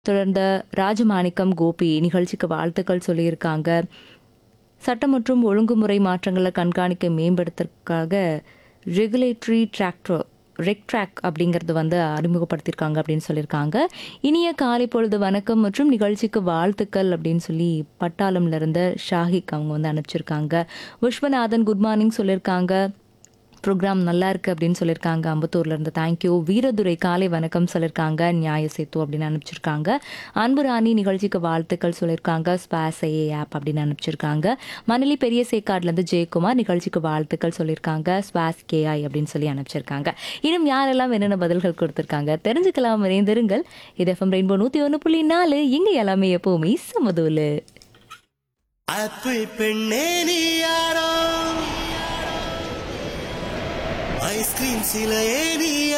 தொடர்ந்த ராஜமாணிக்கம் கோபி நிகழ்ச்சிக்கு வாழ்த்துக்கள் சொல்லியிருக்காங்க சட்டம் மற்றும் ஒழுங்குமுறை மாற்றங்களை கண்காணிக்க மேம்படுத்துறதுக்காக ரெகுலேட்டரி டிராக்டர் ரெக்ட்ராக் அப்படிங்கிறது வந்து அறிமுகப்படுத்தியிருக்காங்க அப்படின்னு சொல்லியிருக்காங்க இனிய காலை பொழுது வணக்கம் மற்றும் நிகழ்ச்சிக்கு வாழ்த்துக்கள் அப்படின்னு சொல்லி பட்டாளம்ல இருந்த ஷாஹிக் அவங்க வந்து அனுப்பிச்சிருக்காங்க விஸ்வநாதன் குட் மார்னிங் சொல்லியிருக்காங்க ப்ரோக்ராம் நல்லா இருக்கு அப்படின்னு சொல்லியிருக்காங்க அம்பத்தூர்ல இருந்து தேங்க்யூ வீரதுரை காலை வணக்கம் சொல்லியிருக்காங்க நியாய சேத்து அப்படின்னு அனுப்பிச்சிருக்காங்க அன்பு ராணி நிகழ்ச்சிக்கு வாழ்த்துக்கள் சொல்லியிருக்காங்க ஸ்பாஸ் ஏ ஆப் அப்படின்னு அனுப்பிச்சிருக்காங்க மணலி பெரிய சேக்காட்லேருந்து ஜெயக்குமார் நிகழ்ச்சிக்கு வாழ்த்துக்கள் சொல்லியிருக்காங்க ஸ்பாஸ் கேஐ அப்படின்னு சொல்லி அனுப்பிச்சிருக்காங்க இன்னும் யாரெல்லாம் என்னென்ன பதில்கள் கொடுத்துருக்காங்க தெரிஞ்சுக்கலாம் இணைந்திருங்கள் இது எஃப்எம் ரெயின்போ நூற்றி ஒன்று புள்ளி நாலு இங்கே எல்லாமே எப்போவுமே சமதூலு ஆப்பிள் பெண்ணே நீ யாரோ ஐஸ்கிரீம் சிலையே நீ